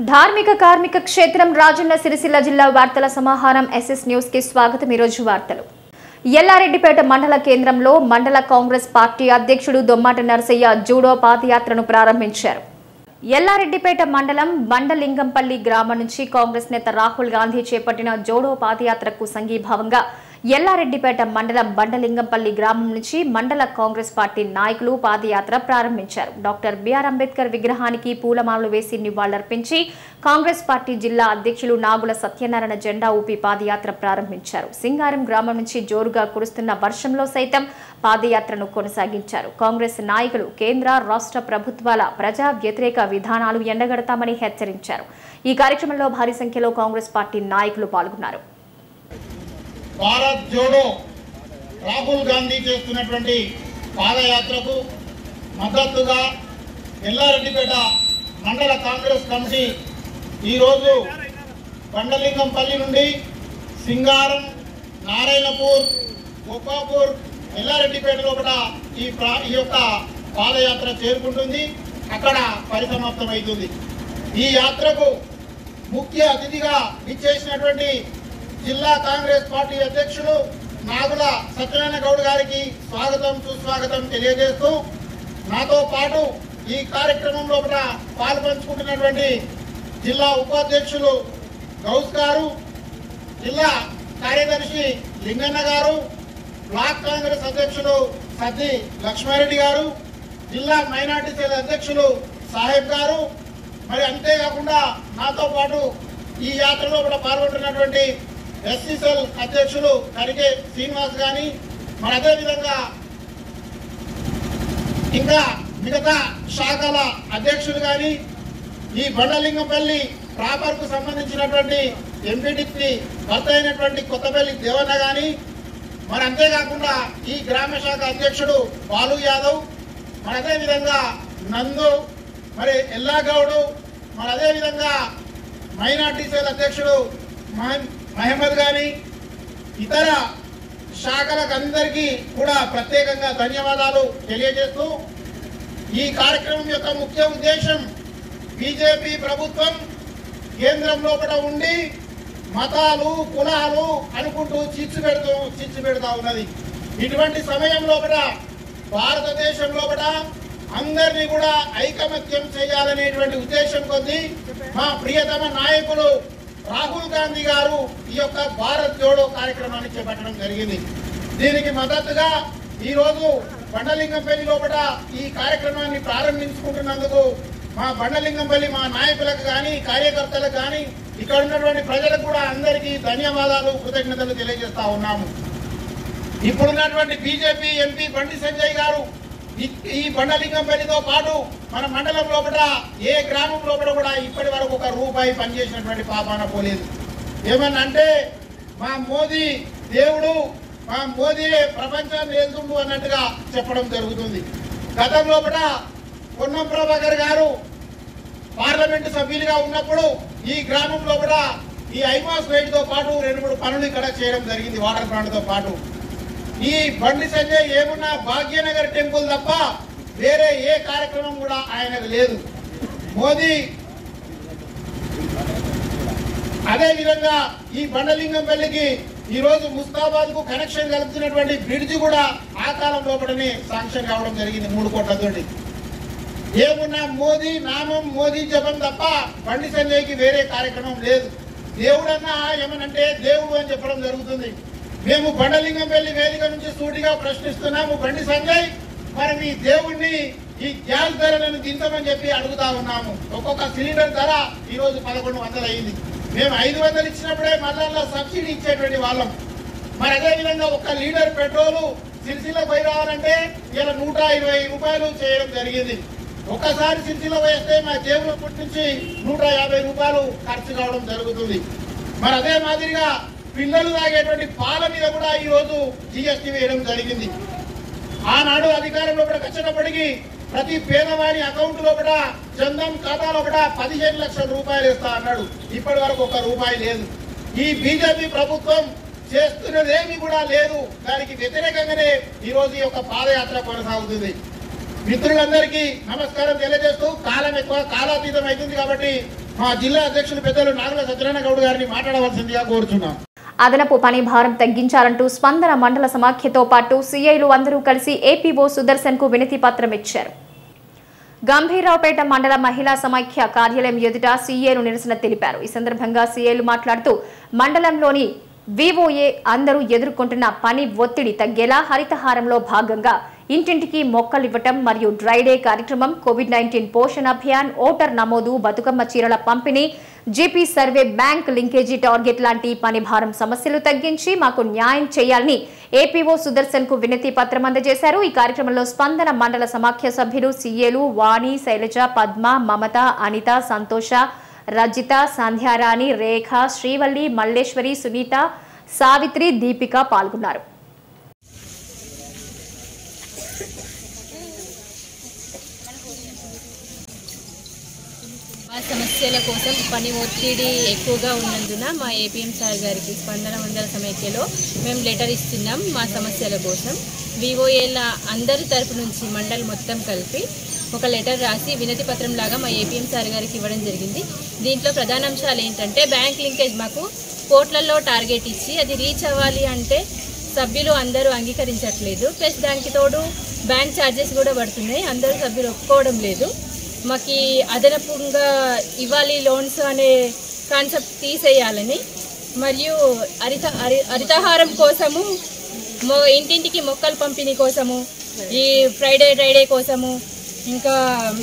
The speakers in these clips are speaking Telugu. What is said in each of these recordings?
ధార్మిక కార్మిక క్షేత్రం రాజన్న సిరిసిల్ల జిల్లా వార్తల సమాహారం ఎస్ఎస్ న్యూస్ కి స్వాగతం ఈరోజు వార్తలు ఎల్లారెడ్డిపేట మండల కేంద్రంలో మండల కాంగ్రెస్ పార్టీ అధ్యక్షుడు దొమ్మాట నరసయ్య జూడో పాదయాత్రను ప్రారంభించారు ఎల్లారెడ్డిపేట మండలం బండలింగంపల్లి గ్రామం నుంచి కాంగ్రెస్ నేత రాహుల్ గాంధీ చేపట్టిన జోడో పాదయాత్రకు సంఘీభావంగా ఎల్లారెడ్డిపేట మండలం బండలింగంపల్లి గ్రామం నుంచి మండల కాంగ్రెస్ పార్టీ నాయకులు పాదయాత్ర ప్రారంభించారు డాక్టర్ బిఆర్ అంబేద్కర్ విగ్రహానికి పూలమాలలు వేసి నివాళులర్పించి కాంగ్రెస్ పార్టీ జిల్లా అధ్యక్షులు నాగుల సత్యనారాయణ జెండా ఊపి పాదయాత్ర ప్రారంభించారు సింగారం గ్రామం నుంచి జోరుగా కురుస్తున్న వర్షంలో సైతం పాదయాత్రను కొనసాగించారు కాంగ్రెస్ నాయకులు కేంద్ర రాష్ట్ర ప్రభుత్వాల ప్రజా వ్యతిరేక విధానాలు ఎండగడతామని హెచ్చరించారు ఈ కార్యక్రమంలో భారీ సంఖ్యలో కాంగ్రెస్ పార్టీ నాయకులు పాల్గొన్నారు భారత్ జోడో రాహుల్ గాంధీ చేస్తున్నటువంటి పాదయాత్రకు మద్దతుగా ఎల్లారెడ్డిపేట మండల కాంగ్రెస్ కమిటీ ఈరోజు బండలింగంపల్లి నుండి సింగారం నారాయణపూర్ గోపాపూర్ ఎల్లారెడ్డిపేట లోపల ఈ ప్రా ఈ యొక్క పాదయాత్ర చేరుకుంటుంది అక్కడ పరిసమాప్తమవుతుంది ఈ యాత్రకు ముఖ్య అతిథిగా ఇచ్చేసినటువంటి జిల్లా కాంగ్రెస్ పార్టీ అధ్యక్షులు నాగుల సత్యనారాయణ గౌడ్ గారికి స్వాగతం సుస్వాగతం తెలియజేస్తూ నాతో పాటు ఈ కార్యక్రమం లోపల పాల్పంచుకుంటున్నటువంటి జిల్లా ఉపాధ్యక్షులు గౌస్ గారు జిల్లా కార్యదర్శి లింగన్న గారు బ్లాక్ కాంగ్రెస్ అధ్యక్షులు సద్ది లక్ష్మారెడ్డి గారు జిల్లా మైనార్టీ సెల్ అధ్యక్షులు సాహెబ్ గారు మరి అంతేకాకుండా నాతో పాటు ఈ యాత్రలో కూడా పాల్గొంటున్నటువంటి ఎస్సీ సెల్ అధ్యక్షులు కరిగే శ్రీనివాస్ గాని మరి అదేవిధంగా ఇంకా మిగతా శాఖల అధ్యక్షులు కానీ ఈ బండలింగంపల్లి ప్రాపర్ కు సంబంధించినటువంటి ఎంపీటీసీ భర్త అయినటువంటి కొత్తపల్లి దేవన్న గాని మరి అంతేకాకుండా ఈ గ్రామ శాఖ అధ్యక్షుడు బాలు యాదవ్ మరి అదే విధంగా నందు మరి ఎల్లాగౌడు మరి అదే విధంగా మైనార్టీ సెల్ అధ్యక్షుడు మహ- మహమ్మద్ గాని ఇతర శాఖలకు అందరికీ కూడా ప్రత్యేకంగా ధన్యవాదాలు తెలియజేస్తూ ఈ కార్యక్రమం యొక్క ముఖ్య ఉద్దేశం బీజేపీ ప్రభుత్వం కేంద్రం లోపల ఉండి మతాలు కులాలు అనుకుంటూ చిచ్చు పెడుతూ చిచ్చు పెడతా ఉన్నది ఇటువంటి సమయం లోపల భారతదేశం లోపల అందరినీ కూడా ఐకమత్యం చేయాలనేటువంటి ఉద్దేశం కొద్దీ మా ప్రియతమ నాయకులు రాహుల్ గాంధీ గారు ఈ యొక్క భారత్ జోడో కార్యక్రమాన్ని చేపట్టడం జరిగింది దీనికి మద్దతుగా ఈ రోజు బండలింగంపల్లి లోపల ఈ కార్యక్రమాన్ని ప్రారంభించుకుంటున్నందుకు మా బండలింగంపల్లి మా నాయకులకు కానీ కార్యకర్తలకు కానీ ఇక్కడ ఉన్నటువంటి ప్రజలకు కూడా అందరికీ ధన్యవాదాలు కృతజ్ఞతలు తెలియజేస్తా ఉన్నాము ఇప్పుడున్నటువంటి బీజేపీ ఎంపీ బండి సంజయ్ గారు ఈ- ఈ బండలింగంపల్లితో పాటు మన మండలం లోపల ఏ గ్రామం లోపల కూడా ఇప్పటి వరకు ఒక రూపాయి పనిచేసినటువంటి పాపాన పోలేదు ఏమన్నా అంటే మా మోదీ దేవుడు మా మోదీ ప్రపంచాన్ని వెళ్తుండు అన్నట్టుగా చెప్పడం జరుగుతుంది గతం లోపల పొన్నం ప్రభాకర్ గారు పార్లమెంట్ సభ్యులుగా ఉన్నప్పుడు ఈ గ్రామం లోపల ఈ ఐమాస్ తో పాటు రెండు మూడు పనులు ఇక్కడ చేయడం జరిగింది వాటర్ ప్లాంట్ తో పాటు ఈ బండి సంజయ్ ఏమున్నా భాగ్యనగర్ టెంపుల్ తప్ప వేరే ఏ కార్యక్రమం కూడా ఆయనకు లేదు మోదీ అదే విధంగా ఈ బండలింగంపల్లికి ఈ రోజు ముస్తాబాద్ కు కనెక్షన్ కలుపుతున్నటువంటి బ్రిడ్జ్ కూడా ఆ కాలం లోపలనే శాంక్షన్ కావడం జరిగింది మూడు కోట్లతోటి ఏమున్నా మోదీ నామం మోదీ జపం తప్ప బండి సంజయ్కి వేరే కార్యక్రమం లేదు దేవుడన్నా ఏమనంటే దేవుడు అని చెప్పడం జరుగుతుంది మేము బండలింగంపల్లి వేదిక నుంచి సూటిగా ప్రశ్నిస్తున్నాము బండి సంజయ్ మరి మీ దేవుణ్ణి ఈ గ్యాస్ ధరలను దించమని చెప్పి అడుగుతా ఉన్నాము ఒక్కొక్క సిలిండర్ ధర ఈ రోజు పదకొండు వందలు అయింది మేము ఐదు వందలు ఇచ్చినప్పుడే మళ్ళా సబ్సిడీ ఇచ్చేటువంటి వాళ్ళం మరి అదే విధంగా ఒక లీటర్ పెట్రోల్ సిరిసిల్ల పోయి రావాలంటే ఇలా నూట ఇరవై రూపాయలు చేయడం జరిగింది ఒక్కసారి సిరిసిల్ల వేస్తే మా జేబులో పుట్టించి నూట యాభై రూపాయలు ఖర్చు కావడం జరుగుతుంది మరి అదే మాదిరిగా పిల్లలు తాగేటువంటి పాల మీద కూడా ఈ రోజు జిఎస్టీ వేయడం జరిగింది ఆనాడు అధికారంలో కూడా వచ్చినప్పటికీ ప్రతి పేదవాడి అకౌంట్ లో కూడా చందం ఖాతాలో కూడా పదిహేను లక్షల రూపాయలు ఇస్తా అన్నాడు ఇప్పటి వరకు ఒక రూపాయి లేదు ఈ బీజేపీ ప్రభుత్వం చేస్తున్నదేమీ కూడా లేదు దానికి వ్యతిరేకంగానే ఈ రోజు ఈ యొక్క పాదయాత్ర కొనసాగుతుంది మిత్రులందరికీ నమస్కారం తెలియజేస్తూ కాలం ఎక్కువ కాలాతీతం అవుతుంది కాబట్టి మా జిల్లా అధ్యక్షులు పెద్దలు నాగుల సత్యనారాయణ గౌడ్ గారిని మాట్లాడవలసిందిగా కోరుచున్నాం అదనపు పని భారం తగ్గించాలంటూ స్పందన మండల సమాఖ్యతో పాటు సీఐలు అందరూ కలిసి ఏపీఓ సుదర్శన్ కు వినతి పత్రం ఇచ్చారు గంభీరావుపేట మండల మహిళా సమాఖ్య కార్యాలయం ఎదుట సీఏలు నిరసన తెలిపారు ఈ సందర్భంగా సీఏలు మాట్లాడుతూ మండలంలోని వివోఏ అందరూ ఎదుర్కొంటున్న పని ఒత్తిడి తగ్గేలా హరితహారంలో భాగంగా ఇంటింటికి మొక్కలివ్వటం మరియు డ్రై డే కార్యక్రమం Covid nineteen Poshan Abhiyan voter నమోదు బతుకమ్మ చీరల పంపిణీ GP survey bank linkage target లాంటి పని భారం సమస్యలు తగ్గించి మాకు న్యాయం చేయాలని ఏపీఓ సుదర్శన్ కు వినతి పత్రం అందజేశారు ఈ కార్యక్రమంలో స్పందన మండల సమాఖ్య సభ్యులు సీఏలు వాణి శైలజ పద్మ మమత అనిత సంతోష రజిత సంధ్యారాణి రేఖ శ్రీవల్లి మల్లేశ్వరి సునీత సావిత్రి దీపిక పాల్గొన్నారు మా సమస్యల కోసం పని ఒత్తిడి ఎక్కువగా ఉన్నందున మా ఏపీఎం సార్ గారికి స్పందన మండల సమైక్యలో మేము లెటర్ ఇస్తున్నాం మా సమస్యల కోసం వివోఏల అందరి తరపు నుంచి మండలి మొత్తం కలిపి ఒక లెటర్ రాసి వినతి పత్రం లాగా మా ఏపీఎం సార్ గారికి ఇవ్వడం జరిగింది దీంట్లో ప్రధాన అంశాలు ఏంటంటే బ్యాంక్ లింకేజ్ మాకు కోట్లలో టార్గెట్ ఇచ్చి అది రీచ్ అవ్వాలి అంటే సభ్యులు అందరూ అంగీకరించట్లేదు ప్లస్ దానికి తోడు బ్యాంక్ ఛార్జెస్ కూడా పడుతున్నాయి అందరూ సభ్యులు ఒప్పుకోవడం లేదు మాకు అదనపుగా ఇవ్వాలి లోన్స్ అనే కాన్సెప్ట్ తీసేయాలని మరియు హరిత హరి- హరితహారం కోసము మొ ఇంటింటికి మొక్కలు పంపిణీ కోసము ఈ ఫ్రైడే ఫ్రైడే కోసము ఇంకా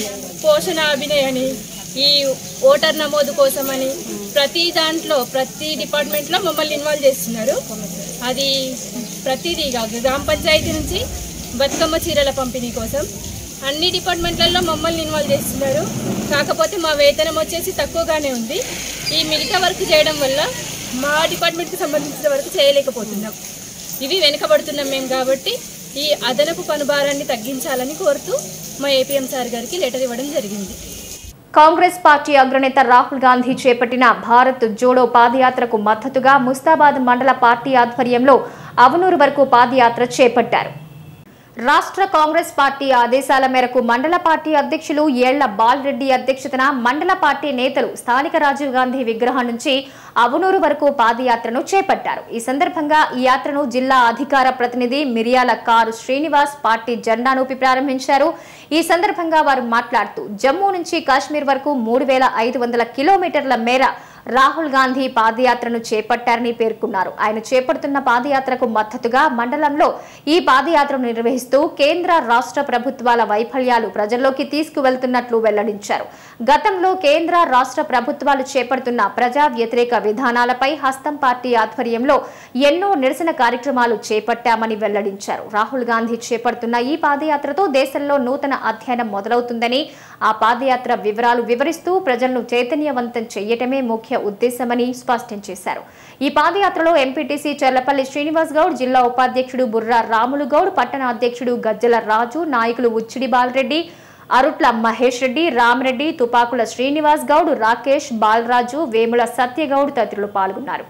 పోషణ అభినయని ఈ ఓటర్ నమోదు కోసమని ప్రతి దాంట్లో ప్రతి డిపార్ట్మెంట్లో మమ్మల్ని ఇన్వాల్వ్ చేస్తున్నారు అది ప్రతిదీ కాదు గ్రామ పంచాయతీ నుంచి బతుకమ్మ చీరల పంపిణీ కోసం అన్ని డిపార్ట్మెంట్లలో మమ్మల్ని ఇన్వాల్వ్ చేస్తున్నారు కాకపోతే మా వేతనం వచ్చేసి తక్కువగానే ఉంది ఈ మిగతా వర్క్ చేయడం వల్ల మా డిపార్ట్మెంట్కి సంబంధించిన వరకు చేయలేకపోతున్నాం ఇవి వెనుకబడుతున్నాం మేము కాబట్టి ఈ అదనపు పనుభారాన్ని తగ్గించాలని కోరుతూ మా ఏపీఎం సార్ గారికి లెటర్ ఇవ్వడం జరిగింది కాంగ్రెస్ పార్టీ అగ్రనేత రాహుల్ గాంధీ చేపట్టిన భారత్ జోడో పాదయాత్రకు మద్దతుగా ముస్తాబాద్ మండల పార్టీ ఆధ్వర్యంలో అవనూరు వరకు పాదయాత్ర చేపట్టారు రాష్ట్ర కాంగ్రెస్ పార్టీ ఆదేశాల మేరకు మండల పార్టీ అధ్యక్షులు ఏళ్ల బాలరెడ్డి అధ్యక్షతన మండల పార్టీ నేతలు స్థానిక రాజీవ్ గాంధీ విగ్రహం నుంచి అవనూరు వరకు పాదయాత్రను చేపట్టారు ఈ సందర్భంగా ఈ యాత్రను జిల్లా అధికార ప్రతినిధి మిరియాల కారు శ్రీనివాస్ పార్టీ జెండాను ఊపి ప్రారంభించారు ఈ సందర్భంగా వారు మాట్లాడుతూ జమ్మూ నుంచి కాశ్మీర్ వరకు మూడు వేల ఐదు వందల కిలోమీటర్ల మేర రాహుల్ గాంధీ పాదయాత్రను చేపట్టారని పేర్కొన్నారు ఆయన చేపడుతున్న పాదయాత్రకు మద్దతుగా మండలంలో ఈ పాదయాత్రను నిర్వహిస్తూ కేంద్ర రాష్ట్ర ప్రభుత్వాల వైఫల్యాలు ప్రజల్లోకి తీసుకువెళ్తున్నట్లు వెల్లడించారు గతంలో కేంద్ర రాష్ట్ర ప్రభుత్వాలు చేపడుతున్న ప్రజా వ్యతిరేక విధానాలపై హస్తం పార్టీ ఆధ్వర్యంలో ఎన్నో నిరసన కార్యక్రమాలు చేపట్టామని వెల్లడించారు రాహుల్ గాంధీ చేపడుతున్న ఈ పాదయాత్రతో దేశంలో నూతన అధ్యయనం మొదలవుతుందని ఆ పాదయాత్ర వివరాలు వివరిస్తూ ప్రజలను చైతన్యవంతం చేయటమే ముఖ్య ఉద్దేశమని స్పష్టం చేశారు ఈ పాదయాత్రలో ఎంపీటీసీ చెర్లపల్లి శ్రీనివాస్ గౌడ్ జిల్లా ఉపాధ్యక్షుడు బుర్రా రాములు గౌడ్ పట్టణ అధ్యక్షుడు గజ్జల రాజు నాయకులు ఉచ్చిడి బాలరెడ్డి అరుట్ల మహేష్ రెడ్డి రామరెడ్డి తుపాకుల శ్రీనివాస్ గౌడ్ రాకేష్ బాలరాజు వేముల సత్యగౌడ్ తదితరులు పాల్గొన్నారు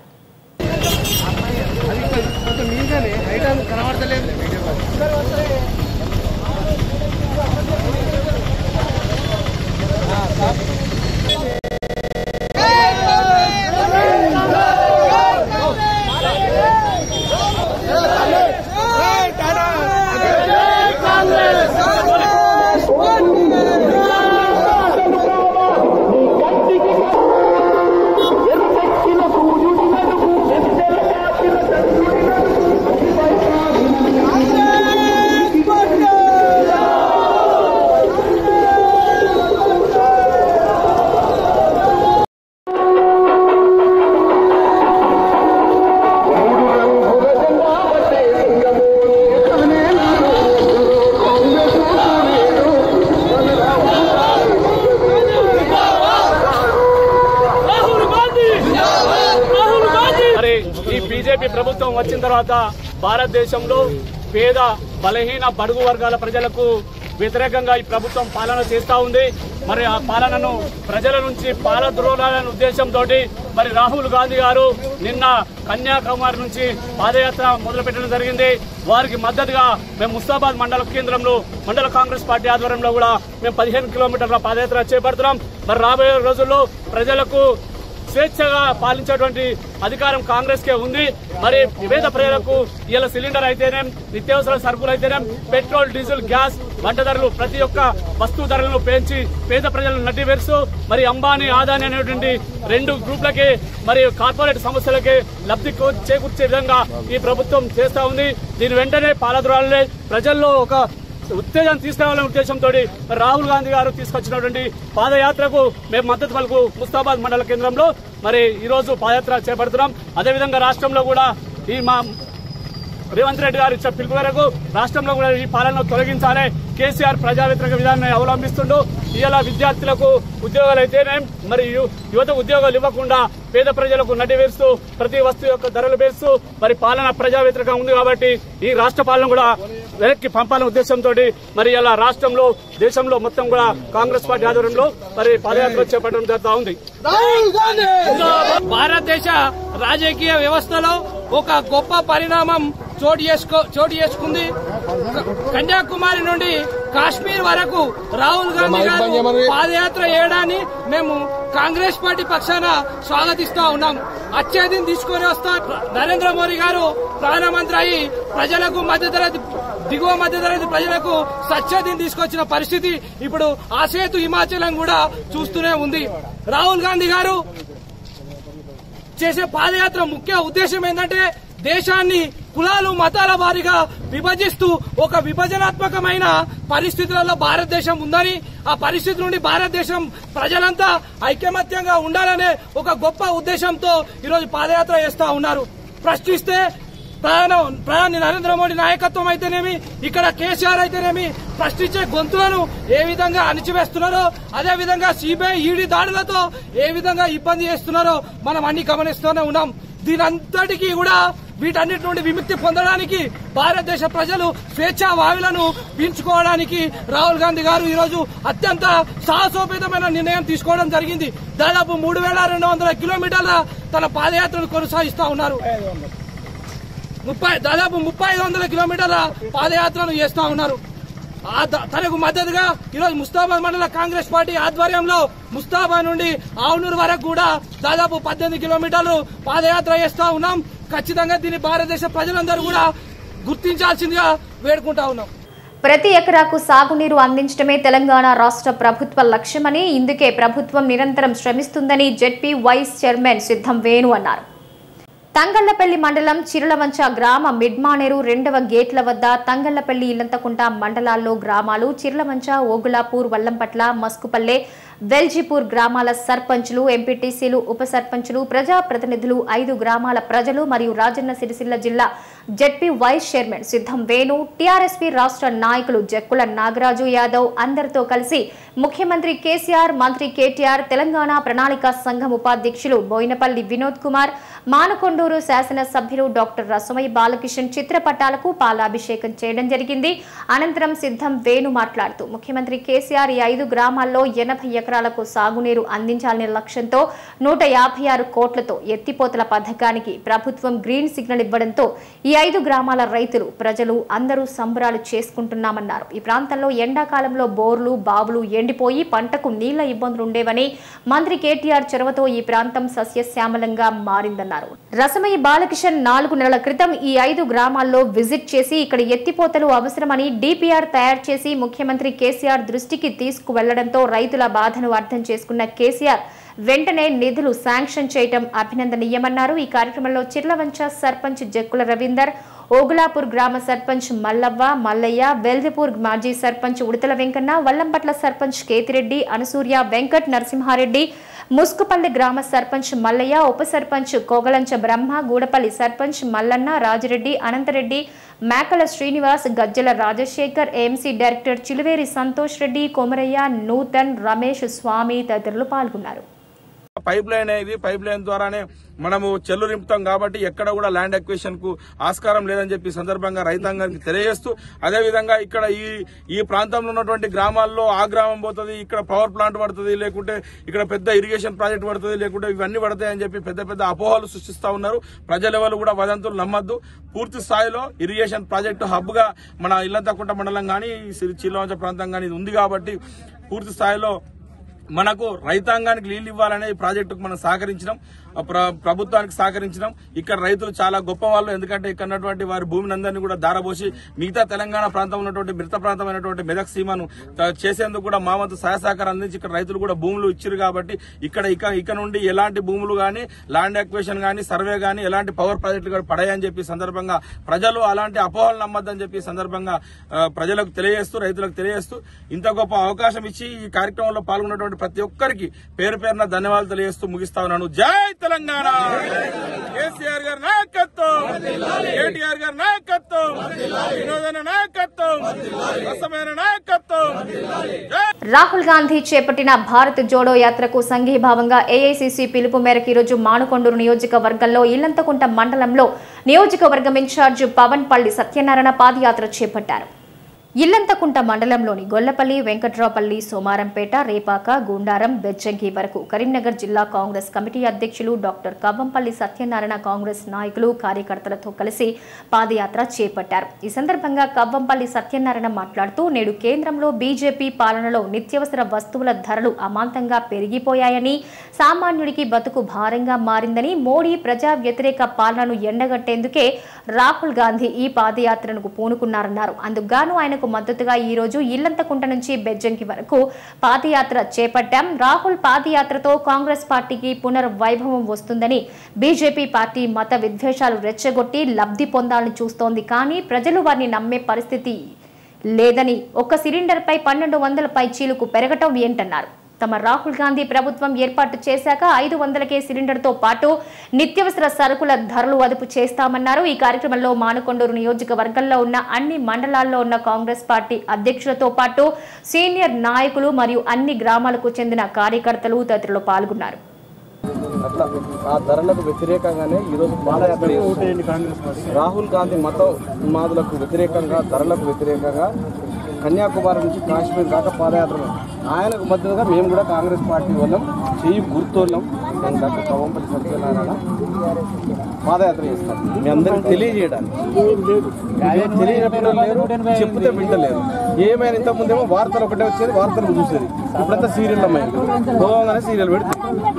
మరి ఈ బీజేపీ ప్రభుత్వం వచ్చిన తర్వాత భారతదేశంలో పేద బలహీన బడుగు వర్గాల ప్రజలకు వ్యతిరేకంగా ఈ ప్రభుత్వం పాలన చేస్తా ఉంది మరి ఆ పాలనను ప్రజల నుంచి పాలద్రోలాలనే ఉద్దేశంతో మరి రాహుల్ గాంధీ గారు నిన్న కన్యాకుమారి నుంచి పాదయాత్ర మొదలుపెట్టడం జరిగింది వారికి మద్దతుగా మేము ముస్తాబాద్ మండల కేంద్రంలో మండల కాంగ్రెస్ పార్టీ ఆధ్వర్యంలో కూడా మేము పదిహేను కిలోమీటర్ల పాదయాత్ర చేపడుతున్నాం మరి రాబోయే రోజుల్లో ప్రజలకు స్వేచ్ఛగా పాలించేటువంటి అధికారం కాంగ్రెస్ కే ఉంది మరి పేద ప్రజలకు ఇలా సిలిండర్ అయితేనే నిత్యావసర సరుకులు అయితేనే పెట్రోల్ డీజిల్ గ్యాస్ వంట ధరలు ప్రతి ఒక్క వస్తువు ధరలను పెంచి పేద ప్రజలను నడ్డివేరుస్తూ మరి అంబానీ ఆదాని అనేటువంటి రెండు గ్రూపులకి మరి కార్పొరేట్ సంస్థలకి లబ్ధి కూ- చేకూర్చే విధంగా ఈ ప్రభుత్వం చేస్తా ఉంది దీని వెంటనే పాలద్రోలనే ప్రజల్లో ఒక ఉత్తేజం తీసుకురావాలనే ఉద్దేశంతో రాహుల్ గాంధీ గారు తీసుకొచ్చినటువంటి పాదయాత్రకు మేము మద్దతు పలుకు ముస్తాబాద్ మండల కేంద్రంలో మరి ఈ రోజు పాదయాత్ర చేపడుతున్నాం అదేవిధంగా రాష్ట్రంలో కూడా ఈ మా రేవంత్ రెడ్డి గారు ఇచ్చిన పిలుపు మేరకు రాష్ట్రంలో కూడా ఈ పాలనను తొలగించాలి కేసీఆర్ ప్రజా వ్యతిరేక విధానాన్ని అవలంబిస్తుండూ ఇలా విద్యార్థులకు ఉద్యోగాలు అయితేనే మరి యు- యువత ఉద్యోగాలు ఇవ్వకుండా పేద ప్రజలకు నడ్డి వేస్తూ ప్రతి వస్తువు యొక్క ధరలు వేస్తూ మరి పాలన ప్రజా వ్యతిరేకంగా ఉంది కాబట్టి ఈ రాష్ట్ర పాలన కూడా వెనక్కి పంపాలనే ఉద్దేశంతో మరి ఇలా రాష్ట్రంలో దేశంలో మొత్తం కూడా కాంగ్రెస్ పార్టీ ఆధ్వర్యంలో మరి పాదయాత్ర చేపట్టడం జరుగుతూ ఉంది భారతదేశ రాజకీయ వ్యవస్థలో ఒక గొప్ప పరిణామం చోటు చేసుకో చోటు చేసుకుంది క- కన్యాకుమారి నుండి కాశ్మీర్ వరకు రాహుల్ గాంధీ గారు పాదయాత్ర చేయడాన్ని మేము కాంగ్రెస్ పార్టీ పక్షాన స్వాగతిస్తా ఉన్నాం అచ్చేదిని తీసుకొని వస్తా నరేంద్ర మోదీ గారు ప్రధానమంత్రి అయి ప్రజలకు మధ్యతరగతి దిగువ మధ్యతరగతి ప్రజలకు సత్యదిని తీసుకొచ్చిన పరిస్థితి ఇప్పుడు ఆసేతు హిమాచలం కూడా చూస్తూనే ఉంది రాహుల్ గాంధీ గారు చేసే పాదయాత్ర ముఖ్య ఉద్దేశం ఏంటంటే దేశాన్ని కులాలు మతాల వారీగా విభజిస్తూ ఒక విభజనాత్మకమైన పరిస్థితులలో భారతదేశం ఉందని ఆ పరిస్థితి నుండి భారతదేశం ప్రజలంతా ఐకమత్యంగా ఉండాలనే ఒక గొప్ప ఉద్దేశంతో ఈరోజు పాదయాత్ర చేస్తా ఉన్నారు ప్రశ్నిస్తే ప్రధాన ప్రధాని నరేంద్ర మోడీ నాయకత్వం అయితేనేమి ఇక్కడ కేసీఆర్ అయితేనేమి ప్రశ్నించే గొంతులను ఏ విధంగా అణిచివేస్తున్నారో అదే విధంగా సిబిఐ ఈడీ దాడులతో ఏ విధంగా ఇబ్బంది చేస్తున్నారో మనం అన్ని గమనిస్తూనే ఉన్నాం దీనంతటికీ కూడా వీటన్నిటి నుండి విముక్తి పొందడానికి భారతదేశ ప్రజలు స్వేచ్ఛా వాయులను పీల్చుకోవడానికి రాహుల్ గాంధీ గారు ఈరోజు అత్యంత సాహసోపేతమైన నిర్ణయం తీసుకోవడం జరిగింది దాదాపు మూడు వేల రెండు వందల కిలోమీటర్ల తన పాదయాత్రను కొనసాగిస్తా ఉన్నారు ముప్పై దాదాపు ముప్పై ఐదు వందల కిలోమీటర్ల పాదయాత్రను చేస్తా ఉన్నారు ఆ ద- తనకు మద్దతుగా ఈరోజు ముస్తాబాద్ మండల కాంగ్రెస్ పార్టీ ఆధ్వర్యంలో ముస్తాబాద్ నుండి ఆవునూరు వరకు కూడా దాదాపు పద్దెనిమిది కిలోమీటర్లు పాదయాత్ర చేస్తా ఉన్నాం ఖచ్చితంగా దీన్ని భారతదేశ ప్రజలందరూ కూడా గుర్తించాల్సిందిగా వేడుకుంటా ఉన్నాం ప్రతి ఎకరాకు సాగునీరు అందించడమే తెలంగాణ రాష్ట్ర ప్రభుత్వ లక్ష్యమని ఇందుకే ప్రభుత్వం నిరంతరం శ్రమిస్తుందని జెడ్పీ వైస్ చైర్మన్ సిద్ధం వేణు అన్నారు తంగళ్లపల్లి మండలం చిరులవంచ గ్రామ మిడ్మానేరు రెండవ గేట్ల వద్ద తంగళ్లపల్లి ఇల్లంతకుంట మండలాల్లో గ్రామాలు చిర్లవంచ ఓగులాపూర్ వల్లంపట్ల మస్కుపల్లె వెల్జిపూర్ గ్రామాల సర్పంచులు ఎంపీటీసీలు ఉప సర్పంచులు ప్రజాప్రతినిధులు ఐదు గ్రామాల ప్రజలు మరియు రాజన్న సిరిసిల్ల జిల్లా జెడ్పీ వైస్ చైర్మన్ సిద్ధం వేణు టీఆర్ఎస్పీ రాష్ట్ర నాయకులు జక్కుల నాగరాజు యాదవ్ అందరితో కలిసి ముఖ్యమంత్రి కేసీఆర్ మంత్రి కేటీఆర్ తెలంగాణ ప్రణాళిక సంఘం ఉపాధ్యక్షులు బోయినపల్లి వినోద్ కుమార్ మానకొండూరు శాసనసభ్యులు డాక్టర్ రసమయ్య బాలకిషన్ చిత్రపటాలకు పాలాభిషేకం చేయడం జరిగింది అనంతరం సిద్ధం వేణు మాట్లాడుతూ ముఖ్యమంత్రి కేసీఆర్ ఈ ఐదు గ్రామాల్లో ఎనభై ఎకరాలకు సాగునీరు అందించాలనే లక్ష్యంతో నూట యాభై ఆరు కోట్లతో ఎత్తిపోతల పథకానికి ప్రభుత్వం గ్రీన్ సిగ్నల్ ఇవ్వడంతో ఈ ఐదు గ్రామాల రైతులు ప్రజలు అందరూ సంబరాలు చేసుకుంటున్నామన్నారు ఈ ప్రాంతంలో ఎండాకాలంలో బోర్లు బావులు ఎండిపోయి పంటకు నీళ్ల ఇబ్బందులు ఉండేవని మంత్రి కేటీఆర్ చొరవతో ఈ ప్రాంతం సస్యశ్యామలంగా మారిందన్నారు రసమయ్య బాలకిషన్ నాలుగు నెలల క్రితం ఈ ఐదు గ్రామాల్లో విజిట్ చేసి ఇక్కడ ఎత్తిపోతలు అవసరమని డిపిఆర్ తయారు చేసి ముఖ్యమంత్రి కేసీఆర్ దృష్టికి తీసుకువెళ్లడంతో రైతుల బాధను అర్థం చేసుకున్న కేసీఆర్ వెంటనే నిధులు శాంక్షన్ చేయటం అభినందనీయమన్నారు ఈ కార్యక్రమంలో చిర్లవంచ సర్పంచ్ జక్కుల రవీందర్ ఓగులాపూర్ గ్రామ సర్పంచ్ మల్లవ్వ మల్లయ్య వెల్దిపూర్ మాజీ సర్పంచ్ ఉడతల వెంకన్న వల్లంపట్ల సర్పంచ్ కేతిరెడ్డి అనసూర్య వెంకట్ నరసింహారెడ్డి ముస్కుపల్లి గ్రామ సర్పంచ్ మల్లయ్య ఉప సర్పంచ్ కోగలంచ బ్రహ్మ గూడపల్లి సర్పంచ్ మల్లన్న రాజిరెడ్డి అనంతరెడ్డి మేకల శ్రీనివాస్ గజ్జల రాజశేఖర్ ఏఎంసీ డైరెక్టర్ చిలువేరి సంతోష్ రెడ్డి కొమరయ్య నూతన్ రమేష్ స్వామి తదితరులు పాల్గొన్నారు పైప్ లైన్ ఇది పైప్ లైన్ ద్వారానే మనము చెల్లు నింపుతాం కాబట్టి ఎక్కడ కూడా ల్యాండ్ ఎక్వేషన్ కు ఆస్కారం లేదని చెప్పి ఈ సందర్భంగా రైతాంగానికి తెలియజేస్తూ అదే విధంగా ఇక్కడ ఈ ఈ ప్రాంతంలో ఉన్నటువంటి గ్రామాల్లో ఆ గ్రామం పోతుంది ఇక్కడ పవర్ ప్లాంట్ పడుతుంది లేకుంటే ఇక్కడ పెద్ద ఇరిగేషన్ ప్రాజెక్ట్ పడుతుంది లేకుంటే ఇవన్నీ పడతాయని చెప్పి పెద్ద పెద్ద అపోహలు సృష్టిస్తా ఉన్నారు ప్రజలెవరు కూడా వదంతులు నమ్మద్దు పూర్తి స్థాయిలో ఇరిగేషన్ ప్రాజెక్టు హబ్ గా మన ఇల్లంతకుంట మండలం కానీ చిల్లవంచ ప్రాంతం కానీ ఇది ఉంది కాబట్టి పూర్తి స్థాయిలో మనకు రైతాంగానికి నీళ్లు ఇవ్వాలనే ఈ ప్రాజెక్టుకు మనం సహకరించినాం ఆ ప్ర- ప్రభుత్వానికి సహకరించినాం ఇక్కడ రైతులు చాలా గొప్ప వాళ్ళు ఎందుకంటే ఇక్కడ ఉన్నటువంటి వారి భూమిని అందరినీ కూడా దారబోసి మిగతా తెలంగాణ ప్రాంతం ఉన్నటువంటి మృత ప్రాంతమైనటువంటి మెదక్ సీమను త- చేసేందుకు కూడా మా వంతు సహాయ సహకారం అందించి ఇక్కడ రైతులు కూడా భూములు ఇచ్చారు కాబట్టి ఇక్కడ ఇక ఇక నుండి ఎలాంటి భూములు గానీ ల్యాండ్ ఎక్వేషన్ గానీ సర్వే గానీ ఎలాంటి పవర్ ప్రాజెక్టులు కూడా పడాయని చెప్పి ఈ సందర్భంగా ప్రజలు అలాంటి అపోహలు నమ్మద్దని చెప్పి ఈ సందర్భంగా ఆ, ప్రజలకు తెలియజేస్తూ రైతులకు తెలియజేస్తూ ఇంత గొప్ప అవకాశం ఇచ్చి ఈ కార్యక్రమంలో పాల్గొన్నటువంటి ప్రతి ఒక్కరికి పేరు పేరున ధన్యవాదాలు తెలియజేస్తూ ముగిస్తా ఉన్నాను జై తెలంగాణ కేసీఆర్ గారి నాయకత్వం కేటీఆర్ గారి నాయకత్వం వినోదన నాయకత్వం రసమైన నాయకత్వం జై రాహుల్ గాంధీ చేపట్టిన భారత్ జోడో యాత్రకు సంఘీభావంగా ఏఐసిసి పిలుపు మేరకు ఈరోజు మానుకొండూరు నియోజకవర్గంలో ఇల్లంతకుంట మండలంలో నియోజకవర్గం ఇన్ఛార్జ్ పవన్ పల్లి సత్యనారాయణ పాదయాత్ర చేపట్టారు ఇల్లంతకుంట మండలంలోని గొల్లపల్లి వెంకట్రావుపల్లి సోమారంపేట రేపాక గుండారం బెజ్జంకి వరకు కరీంనగర్ జిల్లా కాంగ్రెస్ కమిటీ అధ్యక్షులు డాక్టర్ కవ్వంపల్లి సత్యనారాయణ కాంగ్రెస్ నాయకులు కార్యకర్తలతో కలిసి పాదయాత్ర చేపట్టారు ఈ సందర్భంగా కవ్వంపల్లి సత్యనారాయణ మాట్లాడుతూ నేడు కేంద్రంలో బీజేపీ పాలనలో నిత్యవసర వస్తువుల ధరలు అమాంతంగా పెరిగిపోయాయని సామాన్యుడికి బతుకు భారంగా మారిందని మోడీ ప్రజా వ్యతిరేక పాలనను ఎండగట్టేందుకే రాహుల్ గాంధీ ఈ పాదయాత్రను పూనుకున్నారన్నారు అందుకుగాను ఆయనకు మద్దతుగా ఈ రోజు ఇల్లంతకుంట నుంచి బెజ్జంకి వరకు పాదయాత్ర చేపట్టాం రాహుల్ పాదయాత్రతో కాంగ్రెస్ పార్టీకి పునర్వైభవం వస్తుందని బీజేపీ పార్టీ మత విద్వేషాలు రెచ్చగొట్టి లబ్ధి పొందాలని చూస్తోంది కానీ ప్రజలు వారిని నమ్మే పరిస్థితి లేదని ఒక సిలిండర్పై పన్నెండు వందల పై చీలుకు పెరగటం ఏంటన్నారు తమ రాహుల్ గాంధీ ప్రభుత్వం ఏర్పాటు చేశాక ఐదు వందలకే సిలిండర్తో పాటు నిత్యవసర సరుకుల ధరలు అదుపు చేస్తామన్నారు ఈ కార్యక్రమంలో మానుకొండూరు నియోజకవర్గంలో ఉన్న అన్ని మండలాల్లో ఉన్న కాంగ్రెస్ పార్టీ అధ్యక్షులతో పాటు సీనియర్ నాయకులు మరియు అన్ని గ్రామాలకు చెందిన కార్యకర్తలు తదితరులు పాల్గొన్నారు అట్లా ఆ ధరలకు వ్యతిరేకంగానే ఈరోజు పాదయాత్ర చేస్తున్నాం. రాహుల్ గాంధీ మత ఉన్మాదులకు వ్యతిరేకంగా ధరలకు వ్యతిరేకంగా కన్యాకుమారి నుంచి కాశ్మీర్ దాకా పాదయాత్ర ఆయనకు మద్దతుగా మేము కూడా కాంగ్రెస్ పార్టీ వాళ్ళం చెయ్యి గుర్తోళ్ళం నేను డాక్టర్ కవంపల్లి సత్యనారాయణ పాదయాత్ర చేస్తాం మీ అందరికి తెలియజేయడానికి ఏం తెలియజెప్పడం లేరు చెప్తే వింటలేరు ఏమైనా ఇంత ముందేమో వార్తలు ఒకటే వచ్చేది వార్తలు చూసేది ఇప్పుడంతా సీరియల్ అమ్మాయి పోగానే సీరియల్ పెడుతుంది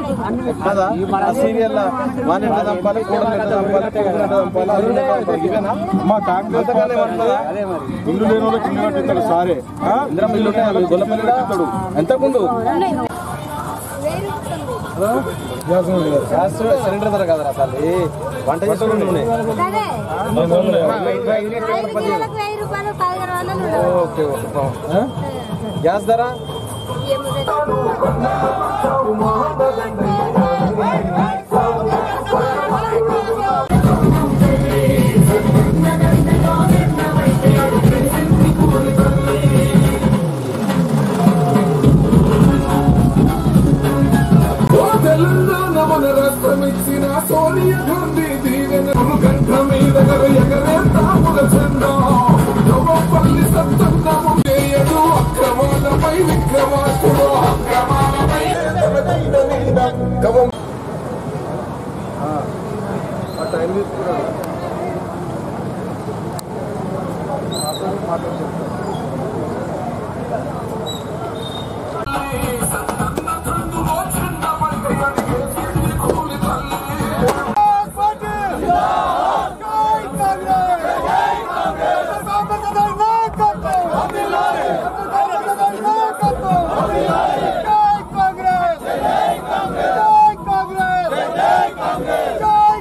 కదా ఆ సీరియల్ వాని ఎట్లా చంపాలి కూడలు ఎట్లా చంపాలి కొడుకుని ఎట్లా చంపాలి అది ఎట్లా చంపాలి ఇవేనా మా కాంగ్రెస్ ఇల్లు లేని వాళ్ళకి ఇల్లు కట్టిస్తాడు సారే ఇంద్రం ఇల్లు ఉన్నాయి అవి గొల్లపల్లి కట్టిస్తాడు ఎంత ముందు గ్యాస్ సిలిండర్ ధర కదరా తల్లి వంట చేసుకుని నూనె వెయ్యి రూపాయలు పదిహేను వందలు ఓకే ఓకే ఆ? గ్యాస్ ధర తెలంగాణ మన రాష్ట్రం ఇచ్చిన సోనియా గాంధీ దీవెనలు గంట మీద ఎగరే తాముల చందా నవపల్లి సత్తన్నము చేయదు అక్రమాలపై విక్రమార్కుడు అక్రమాలపై కవం టైం తీసుకున్నాడు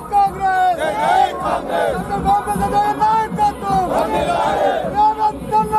నాయకత్వం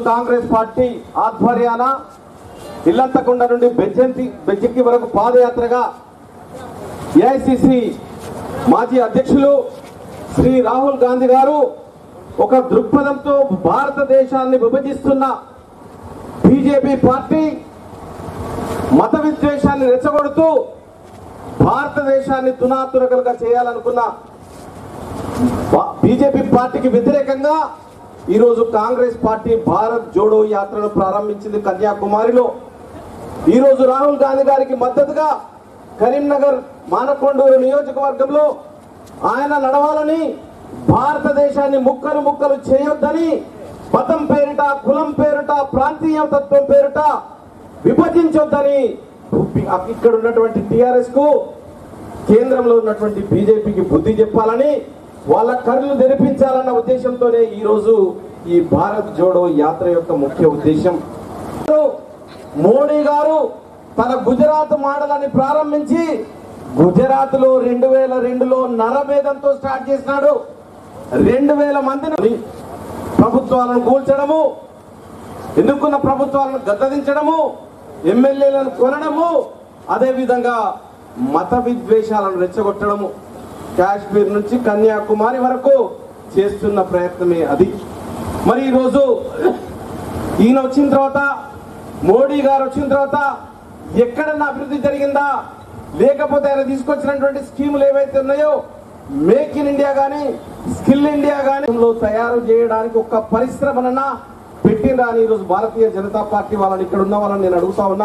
కాంగ్రెస్ పార్టీ ఆధ్వర్యాన ఇల్లంతకుండ నుండి బెజ్జంతి బెజ్జంకి వరకు పాదయాత్రగా ఏఐసిసి మాజీ అధ్యక్షులు శ్రీ రాహుల్ గాంధీ గారు ఒక దృక్పథంతో భారతదేశాన్ని విభజిస్తున్న బీజేపీ పార్టీ మత విద్వేషాన్ని రెచ్చగొడుతూ భారతదేశాన్ని తునాతురకలుగా చేయాలనుకున్న బీజేపీ పార్టీకి వ్యతిరేకంగా ఈరోజు కాంగ్రెస్ పార్టీ భారత్ జోడో యాత్రను ప్రారంభించింది కన్యాకుమారిలో ఈరోజు రాహుల్ గాంధీ గారికి మద్దతుగా కరీంనగర్ మానకొండూరు నియోజకవర్గంలో ఆయన నడవాలని భారతదేశాన్ని ముక్కలు ముక్కలు చేయొద్దని మతం పేరిట కులం పేరిట ప్రాంతీయ తత్వం పేరిట విభజించొద్దని ఇక్కడ ఉన్నటువంటి టిఆర్ఎస్ కు కేంద్రంలో ఉన్నటువంటి బీజేపీకి బుద్ధి చెప్పాలని వాళ్ళ కళ్ళు తెరిపించాలన్న ఉద్దేశంతోనే ఈ రోజు ఈ భారత్ జోడో యాత్ర యొక్క ముఖ్య ఉద్దేశం మోడీ గారు తన గుజరాత్ మోడల్ అని ప్రారంభించి గుజరాత్ లో రెండు వేల రెండులో నరభేదంతో స్టార్ట్ చేసినాడు రెండు వేల మందిని ప్రభుత్వాలను కూల్చడము ఎన్నుకున్న ప్రభుత్వాలను గద్దదించడము ఎమ్మెల్యేలను కొనడము అదే విధంగా మత విద్వేషాలను రెచ్చగొట్టడము కాశ్మీర్ నుంచి కన్యాకుమారి వరకు చేస్తున్న ప్రయత్నమే అది మరి ఈరోజు ఈయన వచ్చిన తర్వాత మోడీ గారు వచ్చిన తర్వాత ఎక్కడన్నా అభివృద్ధి జరిగిందా లేకపోతే ఆయన తీసుకొచ్చినటువంటి స్కీములు ఏవైతే ఉన్నాయో మేక్ ఇన్ ఇండియా గానీ స్కిల్ ఇండియా గానీ తయారు చేయడానికి ఒక పరిశ్రమనన్నా పెట్టిందా అని ఈరోజు భారతీయ జనతా పార్టీ వాళ్ళని ఇక్కడ ఉన్న వాళ్ళని నేను అడుగుతా ఉన్నా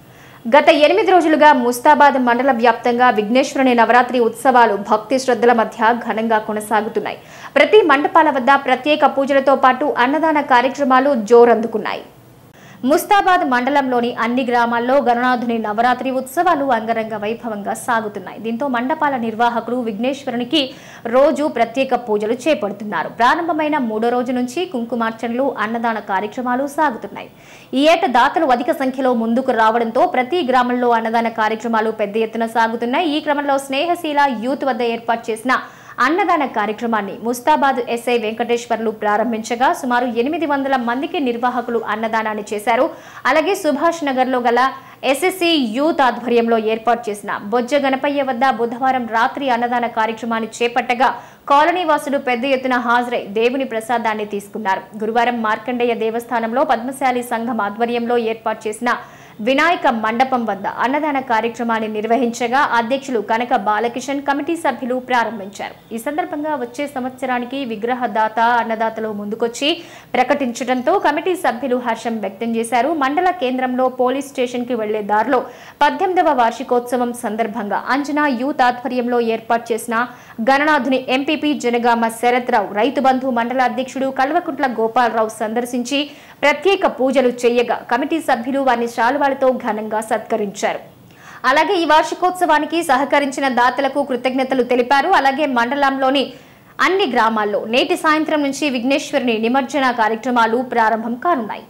గత ఎనిమిది రోజులుగా ముస్తాబాద్ మండల వ్యాప్తంగా విఘ్నేశ్వరుని నవరాత్రి ఉత్సవాలు భక్తి శ్రద్ధల మధ్య ఘనంగా కొనసాగుతున్నాయి ప్రతి మండపాల వద్ద ప్రత్యేక పూజలతో పాటు అన్నదాన కార్యక్రమాలు జోరందుకున్నాయి ముస్తాబాద్ మండలంలోని అన్ని గ్రామాల్లో గణనాథుని నవరాత్రి ఉత్సవాలు అంగరంగ వైభవంగా సాగుతున్నాయి దీంతో మండపాల నిర్వాహకులు విఘ్నేశ్వరునికి రోజు ప్రత్యేక పూజలు చేపడుతున్నారు ప్రారంభమైన మూడో రోజు నుంచి కుంకుమార్చనలు అన్నదాన కార్యక్రమాలు సాగుతున్నాయి ఈ ఏట దాతలు అధిక సంఖ్యలో ముందుకు రావడంతో ప్రతి గ్రామంలో అన్నదాన కార్యక్రమాలు పెద్ద ఎత్తున సాగుతున్నాయి ఈ క్రమంలో స్నేహశీల యూత్ వద్ద ఏర్పాటు చేసిన అన్నదాన కార్యక్రమాన్ని ముస్తాబాద్ ఎస్ఐ వెంకటేశ్వర్లు ప్రారంభించగా సుమారు ఎనిమిది వందల మందికి నిర్వాహకులు అన్నదానాన్ని చేశారు అలాగే సుభాష్ నగర్లో గల ఎస్ఎస్సి యూత్ ఆధ్వర్యంలో ఏర్పాటు చేసిన బొజ్జ గణపయ్య వద్ద బుధవారం రాత్రి అన్నదాన కార్యక్రమాన్ని చేపట్టగా కాలనీ వాసులు పెద్ద ఎత్తున హాజరై దేవుని ప్రసాదాన్ని తీసుకున్నారు గురువారం మార్కండేయ దేవస్థానంలో పద్మశాలి సంఘం ఆధ్వర్యంలో ఏర్పాటు చేసిన వినాయక మండపం వద్ద అన్నదాన కార్యక్రమాన్ని నిర్వహించగా అధ్యక్షులు కనక బాలకిషన్ కమిటీ సభ్యులు ప్రారంభించారు ఈ సందర్భంగా వచ్చే సంవత్సరానికి విగ్రహదాత అన్నదాతలు ముందుకొచ్చి ప్రకటించడంతో కమిటీ సభ్యులు హర్షం వ్యక్తం చేశారు మండల కేంద్రంలో పోలీస్ స్టేషన్ కి వెళ్లే దారిలో పద్దెనిమిదవ వార్షికోత్సవం సందర్భంగా అంజనా యూత్ ఆధ్వర్యంలో ఏర్పాటు చేసిన గణనాథుని ఎంపీపీ జనగామ శరత్రావు రైతు బంధు మండల అధ్యక్షుడు కల్వకుంట్ల గోపాలరావు సందర్శించి ప్రత్యేక పూజలు చేయగా కమిటీ సభ్యులు వారిని శాలువాలతో ఘనంగా సత్కరించారు అలాగే ఈ వార్షికోత్సవానికి సహకరించిన దాతలకు కృతజ్ఞతలు తెలిపారు అలాగే మండలంలోని అన్ని గ్రామాల్లో నేటి సాయంత్రం నుంచి విఘ్నేశ్వరుని నిమజ్జన కార్యక్రమాలు ప్రారంభం కానున్నాయి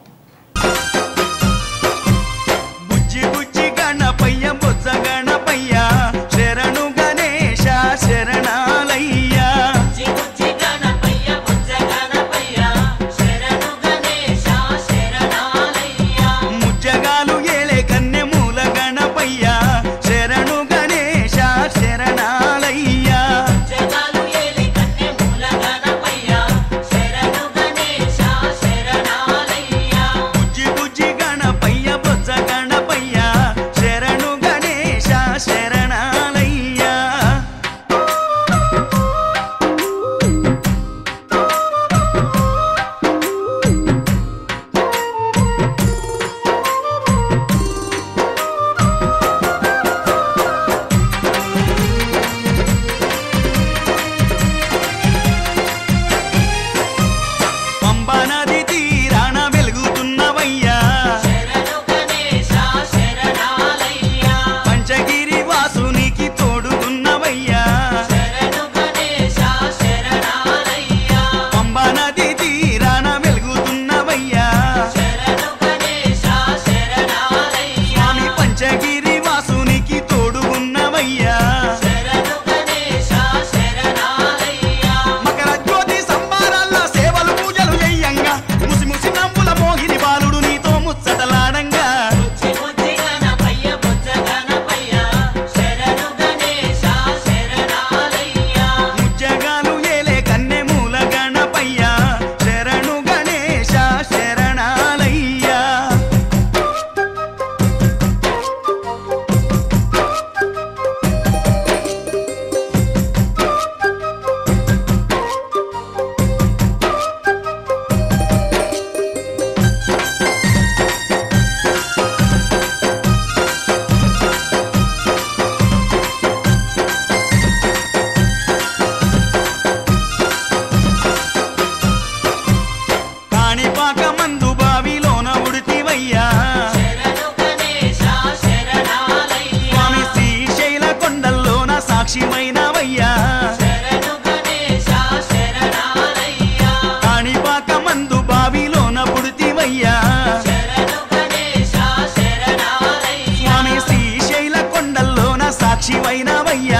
బుజ్జి బుజ్జి గణపయ్య బొజ్జ గణపయ్య శరణు గణేశ శరణాలయ్య ముజ్జగాలు ఏలే కన్నె మూల గణపయ్య శరణు గణేశ శరణాలయ్య సాక్షిమైనవయ్యా కాణిపాక మందు బావిలోన పుడితివయ్యా స్వామి శ్రీశైల కొండల్లోన సాక్షిమైనవయ్యా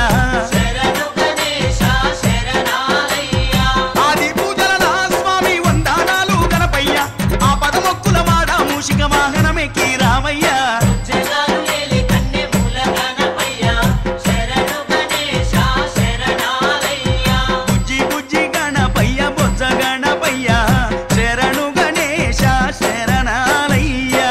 ఆది పూజల నా స్వామి వందనాలు గణపయ్య ఆ పదమొక్కుల వాడ మూషిక వాహనమెక్కి రామయ్యా బుజ్జి బుజ్జి గణపయ్య బొజ్జ గణపయ్య శరణు గణేశ శరణాలయ్యా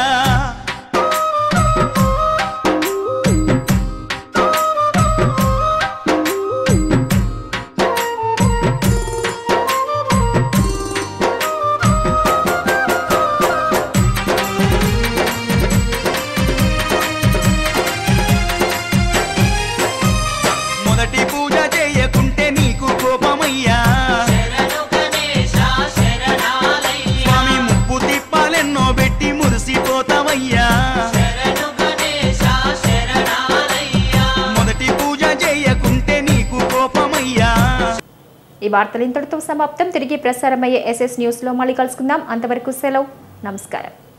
మొదటి పూజ చేయకుంటే నీకు కోపమయ్యా స్వామి ముప్పు తిప్పాలెన్నో పెట్టి మురిసిపోతావయ్యా మొదటి పూజ చేయకుంటే నీకు కోపమయ్యా ఈ వార్తలు ఇంతటితో సమాప్తం తిరిగి ప్రసారమయ్యే ఎస్ఎస్ న్యూస్లో మళ్ళీ కలుసుకుందాం అంతవరకు సెలవు నమస్కారం